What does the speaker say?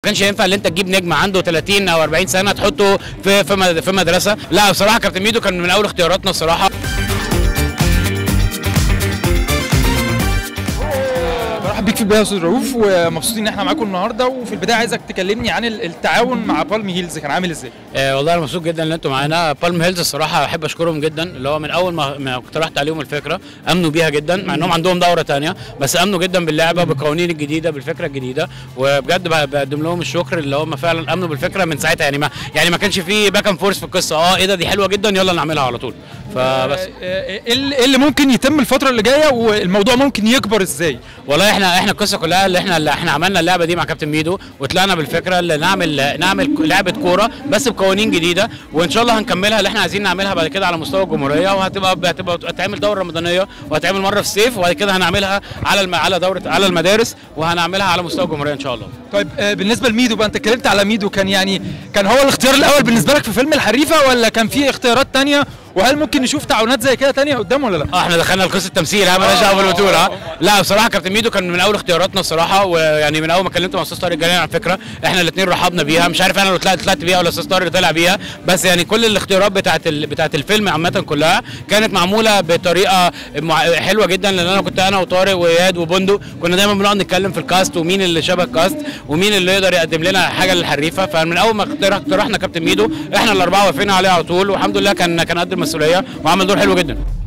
كانش ينفع ان انت تجيب نجم عنده 30 او 40 سنه تحطه في في مد- في مدرسه لا بصراحه كابتن ميدو كان من اول اختياراتنا الصراحه برحب بيك في البدايه يا استاذ رؤوف ومبسوطين ان احنا معاكم النهارده وفي البدايه عايزك تكلمني عن ال- التعاون مع بالم هيلز كان عامل ازاي؟ آه والله انا مبسوط جدا ان انتم معانا بالم هيلز الصراحه احب اشكرهم جدا اللي هو من اول ما, ما اقترحت عليهم الفكره امنوا بيها جدا مع انهم عندهم دوره تانية بس امنوا جدا باللعبه بالقوانين الجديده بالفكره الجديده وبجد ب- بقدم لهم الشكر اللي هم فعلا امنوا بالفكره من ساعتها يعني ما يعني ما كانش في باك اند فورس في القصه اه ايه ده دي حلوه جدا يلا نعملها على طول فبس آه، آه، ايه اللي إيه اللي ممكن يتم الفتره اللي جايه والموضوع ممكن يكبر ازاي؟ والله احنا احنا القصه كلها اللي احنا اللي احنا عملنا اللعبه دي مع كابتن ميدو وطلعنا بالفكره اللي نعمل نعمل لعبه كوره بس بقوانين جديده وان شاء الله هنكملها اللي احنا عايزين نعملها بعد كده على مستوى الجمهوريه وهتبقى هتبقى هتعمل دوره رمضانيه وهتعمل مره في الصيف وبعد كده هنعملها على الم... على دوره على المدارس وهنعملها على مستوى الجمهوريه ان شاء الله طيب آه، بالنسبه لميدو بقى انت اتكلمت على ميدو كان يعني كان هو الاختيار الاول بالنسبه لك في فيلم الحريفه ولا كان في اختيارات تانية وهل ممكن نشوف تعاونات زي كده تانية قدام ولا لا؟ اه احنا دخلنا لقصه تمثيل ها مالناش دعوه بالبطوله ها لا بصراحه كابتن ميدو كان من اول اختياراتنا الصراحه ويعني من اول ما كلمت مع استاذ طارق جلال على فكره احنا الاثنين رحبنا بيها مش عارف انا اللي طلعت طلعت بيها ولا استاذ طارق اللي طلع بيها بس يعني كل الاختيارات بتاعت ال... بتاعت الفيلم عامه كلها كانت معموله بطريقه مع... حلوه جدا لان انا كنت انا وطارق واياد وبندق كنا دايما بنقعد نتكلم في الكاست ومين اللي شبه الكاست ومين اللي يقدر يقدم لنا حاجه للحريفه فمن اول ما اقترح- اقترحنا كابتن ميدو احنا الاربعه وافقنا عليه على طول والحمد لله كان كان قد المسؤوليه وعمل دور حلو جدا